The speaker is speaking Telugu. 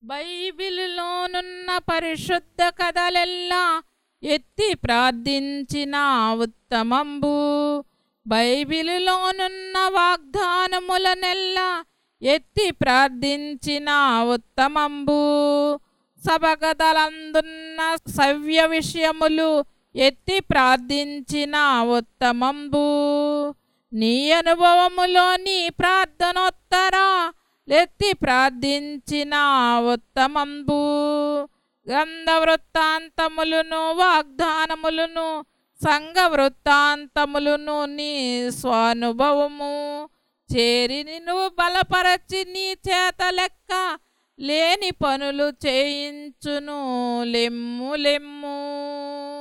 బైబిలులోనున్న పరిశుద్ధ కథలెల్లా ఎత్తి ప్రార్థించిన ఉత్తమంబు బైబిలులోనున్న వాగ్దానములనెల్లా ఎత్తి ప్రార్థించిన ఉత్తమంబు సభగదలందున్న సవ్య విషయములు ఎత్తి ప్రార్థించిన ఉత్తమంబు నీ అనుభవములో నీ ప్రార్థనోత్తరా ఎత్తి ప్రార్థించిన ఉత్తమంబు గ్రంథ వృత్తాంతములను వాగ్దానములను సంఘ వృత్తాంతములను నీ స్వానుభవము చేరి నువ్వు బలపరచి నీ చేత లెక్క లేని పనులు చేయించును లెమ్ము లెమ్ము